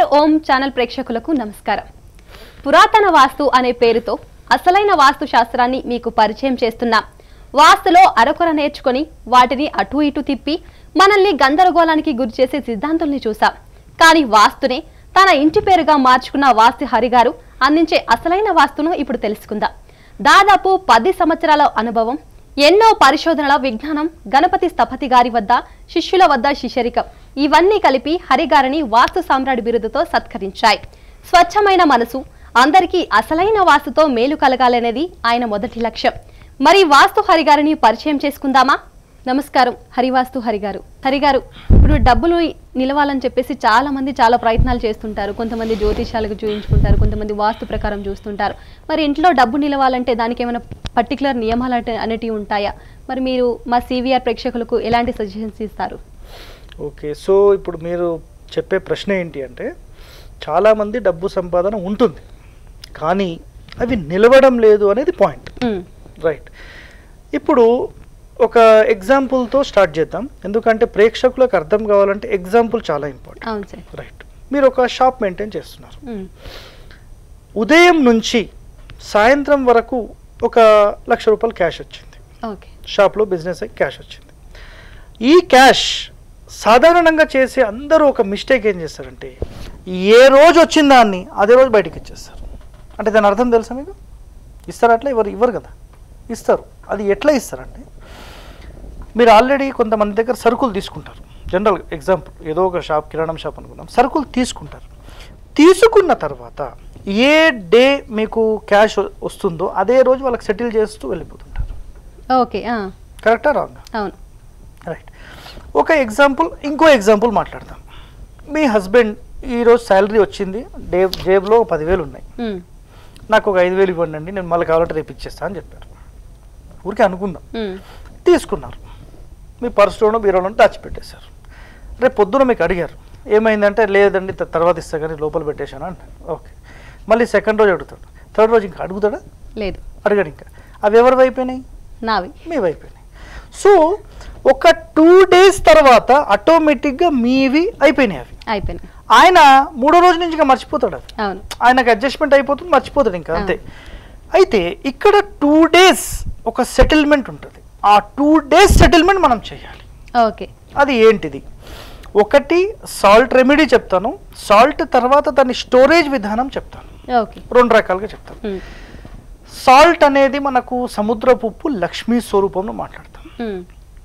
ఓం channel ప్రేక్షకులకు నమస్కారం పురాతన వాస్తు అనే పేరుతో అసలైన వాస్తు శాస్త్రాన్ని మీకు పరిచయం చేస్తున్నాం వాస్తులో అరకొర నేర్చుకొని వాటిని అటు ఇటు తిప్పి మనల్ని గందరగోళానికి గురిచేసే సిద్ధాంతుల్ని చూసాం కానీ వాస్తునే తన ఇంటి పేరుగా మార్చుకున్న వాస్తు హరిగారు అందించే అసలైన వాస్తును ఇప్పుడు తెలుసుకుందాం దాదాపు పది సంవత్సరాల అనుభవం ఎన్నో పరిశోధనల విజ్ఞానం గణపతి స్థపతి గారి వద్ద శిష్యుల వద్ద శిష్యరికం ఇవన్నీ కలిపి హరిగారిని వాస్తు సామ్రాట్ బిరుదుతో సత్కరించాయి స్వచ్ఛమైన మనసు అందరికీ అసలైన వాస్తుతో మేలు కలగాలనేది ఆయన మొదటి లక్ష్యం మరి వాస్తు హరిగారిని పరిచయం చేసుకుందామా నమస్కారం హరివాస్తు హరిగారు హరిగారు ఇప్పుడు డబ్బులు నిలవాలని చెప్పేసి చాలా మంది చాలా ప్రయత్నాలు చేస్తుంటారు కొంతమంది జ్యోతిషాలకు చూయించుకుంటారు కొంతమంది వాస్తు ప్రకారం చూస్తుంటారు మరి ఇంట్లో డబ్బు నిలవాలంటే దానికి ఏమైనా పర్టికులర్ నియమాలు అంటే అనేటివి ఉంటాయా మరి మీరు మా సివిఆర్ ప్రేక్షకులకు ఎలాంటి సజెషన్స్ ఇస్తారు ఓకే సో ఇప్పుడు మీరు చెప్పే ప్రశ్న ఏంటి అంటే చాలామంది డబ్బు సంపాదన ఉంటుంది కానీ అవి నిలవడం లేదు అనేది పాయింట్ ఉమ్, రైట్ ఇప్పుడు ఒక ఎగ్జాంపుల్తో స్టార్ట్ చేద్దాం ఎందుకంటే ప్రేక్షకులకు అర్థం కావాలంటే ఎగ్జాంపుల్ చాలా ఇంపార్టెంట్ అవును సార్ రైట్ మీరు ఒక షాప్ మెయింటైన్ చేస్తున్నారు ఉమ్, ఉదయం నుంచి సాయంత్రం వరకు ఒక లక్ష రూపాయలు క్యాష్ వచ్చింది ఓకే షాప్లో బిజినెస్ అయ్యి క్యాష్ వచ్చింది ఈ క్యాష్ సాధారణంగా చేసే అందరూ ఒక మిస్టేక్ ఏం చేస్తారంటే ఏ రోజు వచ్చిన దాన్ని అదే రోజు బయటికి ఇచ్చేస్తారు అంటే దాని అర్థం తెలుసా మీకు ఇస్తారు అట్లా ఎవరు ఇవ్వరు కదా ఇస్తారు అది ఎట్లా ఇస్తారంటే మీరు ఆల్రెడీ కొంతమంది దగ్గర సరుకులు తీసుకుంటారు జనరల్ ఎగ్జాంపుల్ ఏదో ఒక షాప్ కిరాణం షాప్ అనుకుందాం సరుకులు తీసుకుంటారు తీసుకున్న తర్వాత ఏ డే మీకు క్యాష్ వస్తుందో అదే రోజు వాళ్ళకి సెటిల్ చేస్తూ వెళ్ళిపోతుంటారు ఓకే ఆ, కరెక్టా రాంగ్ అవును రైట్ ఒక ఎగ్జాంపుల్ ఇంకో ఎగ్జాంపుల్ మాట్లాడదాం మీ హస్బెండ్ ఈరోజు శాలరీ వచ్చింది డే జేబులో ఒక పదివేలు ఉన్నాయి ఉమ్, నాకు ఒక ఐదు వేలు ఇవ్వండి అండి నేను మళ్ళీ కావాలంటే రేపు ఇచ్చేస్తా అని చెప్పారు ఊరికే అనుకుందాం ఉమ్, తీసుకున్నారు మీ పర్సులోనో బీరోలోనో దాచిపెట్టేశారు రేపు పొద్దున మీకు అడిగారు ఏమైందంటే లేదండి త- తర్వాత ఇస్తా కానీ లోపల పెట్టేశాను అంటారు ఓకే మళ్ళీ సెకండ్ రోజు అడుగుతాడు థర్డ్ రోజు ఇంకా అడుగుతాడా లేదు అడగడు ఇంకా అవి ఎవరి అయిపోయినాయి నావి మీవి అయిపోయినాయి సో ఒక టూ డేస్ తర్వాత ఆటోమేటిక్గా మీవి అయిపోయినాయి అవి అయిపోయింది ఆయన మూడో రోజు నుంచి ఇంకా మర్చిపోతాడు అవి అవును ఆయనకు అడ్జస్ట్మెంట్ అయిపోతుంది మర్చిపోతాడు ఇంకా అంతే అయితే ఇక్కడ టూ డేస్ ఒక సెటిల్మెంట్ ఉంటుంది ఆ టూ డేస్ సెటిల్మెంట్ మనం చేయాలి ఓకే అది ఏంటిది ఒకటి సాల్ట్ రెమెడీ చెప్తాను సాల్ట్ తర్వాత దాని స్టోరేజ్ విధానం చెప్తాను ఓకే రెండు రకాలుగా చెప్తాను ఉమ్, సాల్ట్ అనేది మనకు సముద్రపు ఉప్పు లక్ష్మీ స్వరూపంలో మాట్లాడతాం ఉమ్,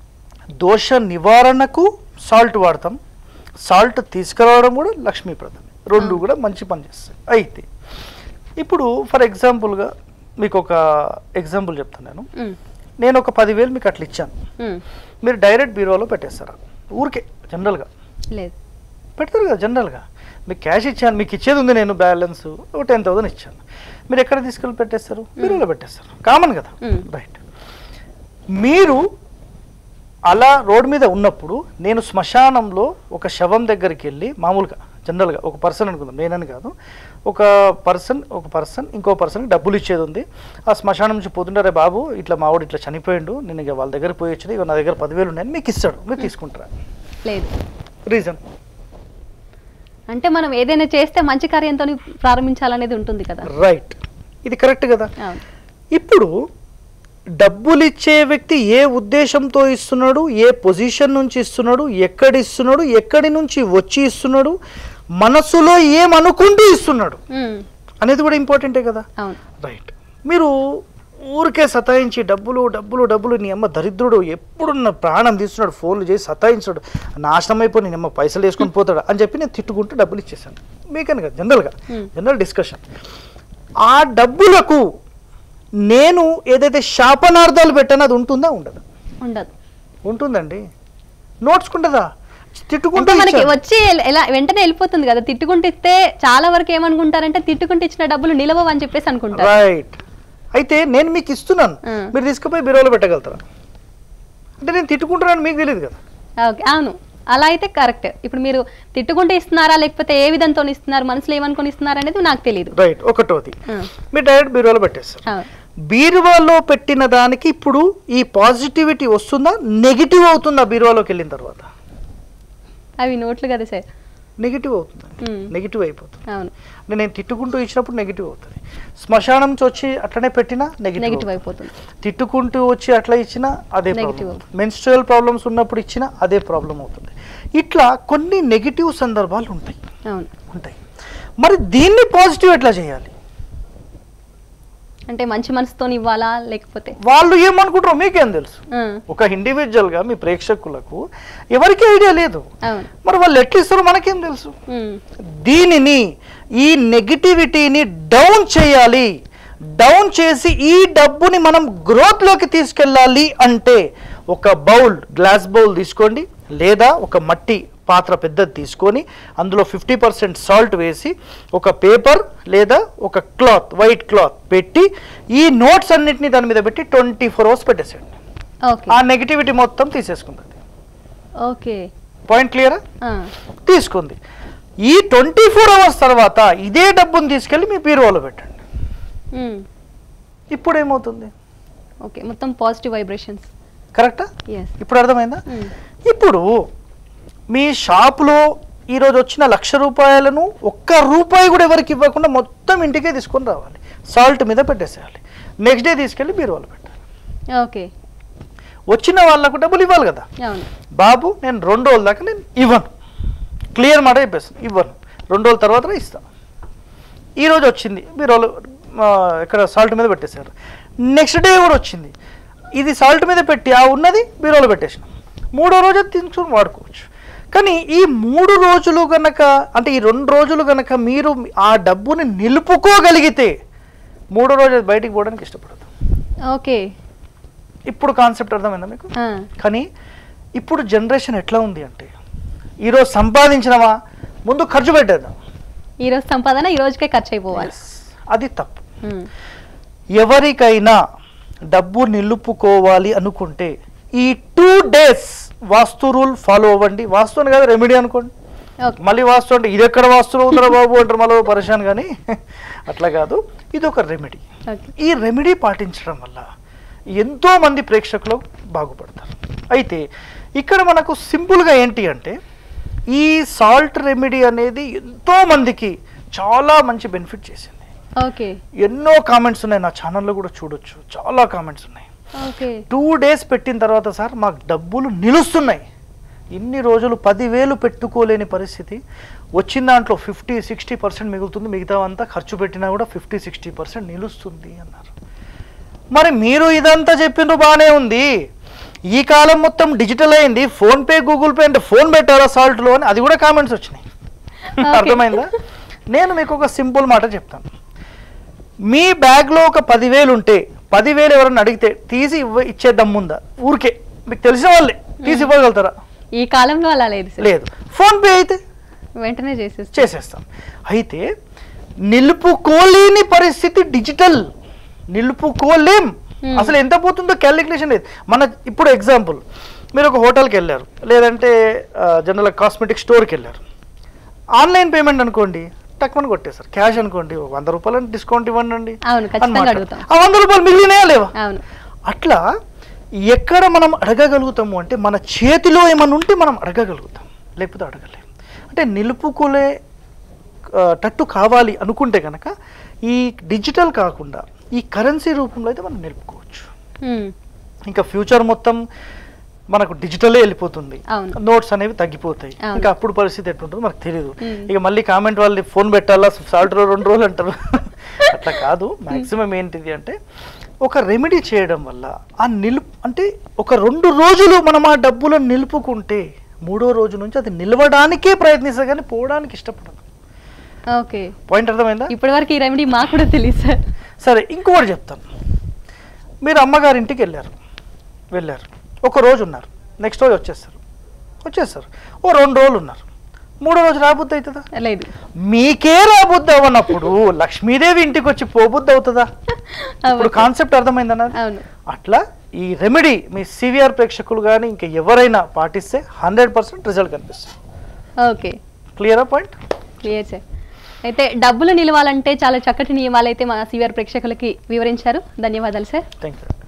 దోష నివారణకు సాల్ట్ వాడతాం సాల్ట్ తీసుకురావడం కూడా లక్ష్మీప్రదం రెండు ఆ. కూడా మంచి పని చేస్తాయి అయితే ఇప్పుడు ఫర్ ఎగ్జాంపుల్గా మీకు ఒక ఎగ్జాంపుల్ చెప్తాను నేను ఉమ్, నేను ఒక పదివేలు మీకు అట్లా ఇచ్చాను ఉమ్, మీరు డైరెక్ట్ బీరోలో పెట్టేస్తారా ఊరికే జనరల్గా లేదు పెడతారు కదా జనరల్గా మీకు క్యాష్ ఇచ్చాను మీకు ఇచ్చేది ఉంది నేను బ్యాలెన్స్ ఒక టెన్ థౌసండ్ ఇచ్చాను మీరు ఎక్కడ తీసుకెళ్ళి పెట్టేస్తారు బీరోలో పెట్టేస్తారు కామన్ కదా మ్మ్. రైట్ మీరు అలా రోడ్ మీద ఉన్నప్పుడు నేను శ్మశానంలో ఒక శవం దగ్గరికి వెళ్ళి మామూలుగా జనరల్గా ఒక పర్సన్ అనుకుందాం నేనని కాదు ఒక పర్సన్ ఒక పర్సన్ ఇంకో పర్సన్కి డబ్బులు ఇచ్చేది ఉంది ఆ శ్మశానం నుంచి పోతుంటారే బాబు ఇట్లా మావాడు ఇట్లా చనిపోయిండు నేను ఇక వాళ్ళ దగ్గర పోయి వచ్చిన ఇక నా దగ్గర పదివేలు ఉన్నాయని మీకు ఇస్తాడు మీరు తీసుకుంటారా లేదు రీజన్ అంటే మనం ఏదైనా చేస్తే మంచి కార్యంతో ప్రారంభించాలనేది ఉంటుంది కదా రైట్ ఇది కరెక్ట్ కదా అవును ఇప్పుడు డబ్బులు ఇచ్చే వ్యక్తి ఏ ఉద్దేశంతో ఇస్తున్నాడు ఏ పొజిషన్ నుంచి ఇస్తున్నాడు ఎక్కడి ఇస్తున్నాడు ఎక్కడి నుంచి వచ్చి ఇస్తున్నాడు మనసులో ఏమనుకుంటూ ఇస్తున్నాడు ఉమ్, అనేది కూడా ఇంపార్టెంటే కదా అవును రైట్ మీరు ఊరికే సతాయించి డబ్బులు డబ్బులు డబ్బులు నీ అమ్మ దరిద్రుడు ఎప్పుడు నా ప్రాణం తీస్తున్నాడు ఫోన్లు చేసి సతాయించాడు నాశనం అయిపోయి నేను అమ్మ పైసలు వేసుకొని పోతాడు అని చెప్పి నేను తిట్టుకుంటూ డబ్బులు ఇచ్చేసాను మీకని కదా జనరల్గా Hmm. జనరల్ డిస్కషన్ ఆ డబ్బులకు నేను ఏదైతే శాపనార్థాలు పెట్టానో అది ఉంటుందా ఉండదా ఉండదు ఉంటుందండి నోట్స్కుంటుందా అంటే తిట్టుకుంటూ మనకి ఇచ్చాను. వచ్చి ఎల- ఎలా వెంటనే వెళ్ళిపోతుంది కదా తిట్టుకుంటే ఇస్తే చాలా వరకు ఏమనుకుంటారంటే తిట్టుకుంటే ఇచ్చిన డబ్బులు నిలవవు అని చెప్పేసి అనుకుంటారు రైట్ అయితే నేను మీకు ఇస్తున్నాను ఆ. మీరు తీసుకుపోయి బీరోలో పెట్టగలుగుతారా అంటే నేను తిట్టుకుంటున్నాను మీకు తెలియదు కదా ఓకే అవును అలా అయితే కరెక్ట్ ఇప్పుడు మీరు తిట్టుకుంటే ఇస్తున్నారా లేకపోతే ఏ విధంతో ఇస్తున్నారు మనసులో ఏమనుకొని ఇస్తున్నారు అనేది నాకు తెలియదు రైట్ ఒకటోది ఆ, మీరు డైరెక్ట్ బీరువాలో పెట్టేస్తారు అవును. బీరువాలో పెట్టిన దానికి ఇప్పుడు ఈ పాజిటివిటీ వస్తుందా నెగిటివ్ అవుతుందా బీరువాలోకి వెళ్ళిన తర్వాత అవి నోట్లు కదా సార్ నెగిటివ్ అవుతుంది మ్మ్. నెగిటివ్ అయిపోతుంది అవును అంటే నేను తిట్టుకుంటూ ఇచ్చినప్పుడు నెగిటివ్ అవుతుంది శ్మశానం నుంచి వచ్చి అట్లనే పెట్టినా నెగిటివ్ నెగిటివ్ అయిపోతుంది తిట్టుకుంటూ వచ్చి అట్లా ఇచ్చినా అదే Negative ప్రాబ్లం మెన్స్ట్రువల్ ప్రాబ్లమ్స్ ఉన్నప్పుడు ఇచ్చినా అదే ప్రాబ్లం అవుతుంది ఇట్లా కొన్ని నెగిటివ్ సందర్భాలు ఉంటాయి అవును ఉంటాయి మరి దీన్ని పాజిటివ్ ఎట్లా చేయాలి అంటే మంచి మనసుతో ఇవ్వాలా లేకపోతే వాళ్ళు ఏమనుకుంటారో మీకేం తెలుసు ఆ, ఒక ఇండివిజువల్గా మీ ప్రేక్షకులకు ఎవరికీ ఐడియా లేదు అవును మరి వాళ్ళు ఎట్లా ఇస్తారో మనకేం తెలుసు ఉమ్, దీనిని ఈ నెగిటివిటీని డౌన్ చేయాలి డౌన్ చేసి ఈ డబ్బుని మనం గ్రోత్లోకి తీసుకెళ్ళాలి అంటే ఒక బౌల్ గ్లాస్ బౌల్ తీసుకోండి లేదా ఒక మట్టి పాత్ర పెద్దది తీసుకొని అందులో ఫిఫ్టీ పర్సెంట్ సాల్ట్ వేసి ఒక పేపర్ లేదా ఒక క్లాత్ వైట్ క్లాత్ పెట్టి ఈ నోట్స్ అన్నిటిని దాని మీద పెట్టి ట్వంటీ ఫోర్ అవర్స్ పెట్టేసేయండి ఓకే ఆ నెగిటివిటీ మొత్తం తీసేసుకుంటుంది ఓకే పాయింట్ క్లియరా ఆ, తీసుకుంది ఈ ట్వంటీ ఫోర్ అవర్స్ తర్వాత ఇదే డబ్బును తీసుకెళ్ళి మీ బీరువాలో పెట్టండి ఉమ్, ఇప్పుడు ఏమవుతుంది ఓకే మొత్తం పాజిటివ్ వైబ్రేషన్స్ కరెక్టా ఎస్ ఇప్పుడు అర్థమైందా ఇప్పుడు మీ షాప్లో ఈరోజు వచ్చిన లక్ష రూపాయలను ఒక్క రూపాయి కూడా ఎవరికి ఇవ్వకుండా మొత్తం ఇంటికే తీసుకొని రావాలి సాల్ట్ మీద పెట్టేసేయాలి నెక్స్ట్ డే తీసుకెళ్ళి బీరువాలో పెట్టాలి ఓకే వచ్చిన వాళ్ళకు డబ్బులు ఇవ్వాలి కదా అవును బాబు నేను రెండు రోజుల దాకా నేను ఇవ్వను క్లియర్ మాట చెప్పేస్తాను ఇవ్వను రెండు రోజుల తర్వాత ఇస్తాను ఈరోజు వచ్చింది బీరోలు ఆ, ఇక్కడ సాల్ట్ మీద పెట్టేశారు నెక్స్ట్ డే కూడా వచ్చింది ఇది సాల్ట్ మీద పెట్టి ఆ ఉన్నది బీరోలో పెట్టేసినాం మూడో రోజు అది తీసుకొని వాడుకోవచ్చు కానీ ఈ మూడు రోజులు గనక అంటే ఈ రెండు రోజులు గనక మీరు ఆ డబ్బుని నిలుపుకోగలిగితే మూడో రోజు అది బయటికి పోవడానికి ఇష్టపడదు ఓకే ఇప్పుడు కాన్సెప్ట్ అర్థమైందా మీకు ఆ, కానీ ఇప్పుడు జనరేషన్ ఎట్లా ఉంది అంటే ఈరోజు సంపాదించినవా ముందు ఖర్చు పెట్టేద్దాం ఈ రోజు సంపాదన ఈ రోజుకే ఖర్చు అయిపోవాలి Yes. అది తప్పు ఉమ్, ఎవరికైనా డబ్బు నిలుపుకోవాలి అనుకుంటే ఈ two days vastu rule follow అవ్వండి వాస్తు అని కాదు రెమెడీ అనుకోండి ఓకే మళ్ళీ వాస్తు అంటే ఇది ఎక్కడ వాస్తు ఉందిరా బాబు అంటారు మళ్ళీ పరిశాన్ కానీ అట్లా కాదు ఇది ఒక రెమెడీ ఓకే ఈ రెమెడీ పాటించడం వల్ల ఎంతో మంది ప్రేక్షకులు బాగుపడతారు అయితే ఇక్కడ మనకు సింపుల్గా ఏంటి అంటే ఈ సాల్ట్ రెమెడీ అనేది ఎంతో మందికి చాలా మంచి బెనిఫిట్ చేసింది ఓకే ఎన్నో కామెంట్స్ ఉన్నాయి నా ఛానల్లో కూడా చూడొచ్చు చాలా కామెంట్స్ ఉన్నాయి ఓకే టూ డేస్ పెట్టిన తర్వాత సార్ మాకు డబ్బులు నిలుస్తున్నాయి ఇన్ని రోజులు పదివేలు పెట్టుకోలేని పరిస్థితి వచ్చిన దాంట్లో ఫిఫ్టీ సిక్స్టీ పర్సెంట్ మిగులుతుంది మిగతా అంతా ఖర్చు పెట్టినా కూడా ఫిఫ్టీ సిక్స్టీ పర్సెంట్ నిలుస్తుంది అన్నారు మరి మీరు ఇదంతా చెప్పిండ్రు బాగానే ఉంది ఈ కాలం మొత్తం డిజిటల్ అయింది ఫోన్పే గూగుల్ పే అంటే ఫోన్ పెట్టారా సాల్ట్లో అని అది కూడా కామెంట్స్ వచ్చినాయి Okay. అర్థమైందా నేను మీకు ఒక సింపుల్ మాట చెప్తాను మీ బ్యాగ్లో ఒక పదివేలు ఉంటే పదివేలు ఎవరైనా అడిగితే తీసి ఇవ్వ ఇచ్చే దమ్ముందా ఊరికే మీకు తెలిసిన వాళ్ళే తీసి ఇవ్వగలుగుతారా ఈ కాలంలో అలా లేదు సార్ లేదు ఫోన్పే అయితే వెంటనే చేసేస్తాం చేసేస్తాం అయితే నిలుపుకోలేని పరిస్థితి డిజిటల్ నిలుపుకోలేం Hmm. అసలు ఎంత పోతుందో క్యాలిక్యులేషన్ లేదు మన ఇప్పుడు ఎగ్జాంపుల్ మీరు ఒక హోటల్కి వెళ్ళారు లేదంటే జనరల్ కాస్మెటిక్ స్టోర్కి వెళ్ళారు ఆన్లైన్ పేమెంట్ అనుకోండి టక్మని కొట్టేశారు క్యాష్ అనుకోండి ఒక వంద రూపాయలు డిస్కౌంట్ ఇవ్వండి అండి అవును, ఖచ్చితంగా అని మాట్లాడు- అడుగుతాం. ఆ వంద రూపాయలు మిగిలినాయా లేవా అవును అట్లా ఎక్కడ మనం అడగగలుగుతాము అంటే మన చేతిలో ఏమన్నా ఉంటే మనం అడగగలుగుతాం లేకపోతే అడగలేము అంటే నిలుపుకోలే ఆ, టట్టు కావాలి అనుకుంటే కనుక ఈ డిజిటల్ కాకుండా ఈ కరెన్సీ రూపంలో అయితే మనం నిలుపుకోవచ్చు ఉమ్, ఇంకా ఫ్యూచర్ మొత్తం మనకు డిజిటలే వెళ్ళిపోతుంది అవును. నోట్స్ అనేవి తగ్గిపోతాయి అవును. ఇంకా అప్పుడు పరిస్థితి ఎట్లుంటుందో మనకు తెలియదు మ్మ్. ఇక మళ్ళీ కామెంట్ వాళ్ళు ఫోన్ పెట్టాలా సాల్ట్ రెండు రోజులు అంటారు అట్లా కాదు మాక్సిమం ఏంటిది అంటే ఒక రెమెడీ చేయడం వల్ల ఆ నిలుపు అంటే ఒక రెండు రోజులు మనం ఆ డబ్బులను నిలుపుకుంటే మూడో రోజు నుంచి అది నిలవడానికే ప్రయత్నిస్తుంది కానీ పోవడానికి ఇష్టపడదు ఓకే పాయింట్ అర్థమైందా ఇప్పటి వరకు ఈ రెమెడీ మాకు కూడా తెలియదు సార్ సరే ఇంకొకటి చెప్తాను మీరు అమ్మగారి ఇంటికి వెళ్ళారు వెళ్ళారు ఒక రోజు ఉన్నారు నెక్స్ట్ రోజు వచ్చేస్తారు వచ్చేస్తారు ఓ రెండు రోజులు ఉన్నారు మూడో రోజు రాబుద్ది అవుతుందా లేదు మీకే రాబుద్ది అవ్వనప్పుడు లక్ష్మీదేవి ఇంటికి వచ్చి పోబుద్ది అవుతుందా ఇప్పుడు అవ్వదు. కాన్సెప్ట్ అర్థమైందన్న అవును అట్లా ఈ రెమెడీ మీ సివిఆర్ ప్రేక్షకులు కానీ ఇంకా ఎవరైనా పాటిస్తే హండ్రెడ్ పర్సెంట్ రిజల్ట్ కనిపిస్తుంది ఓకే క్లియరా పాయింట్ క్లియర్ సార్ అయితే డబ్బులు నిలవాలంటే చాలా చక్కటి నియమాలు అయితే మా సివిఆర్ ప్రేక్షకులకి వివరించారు ధన్యవాదాలు సార్ థ్యాంక్ యూ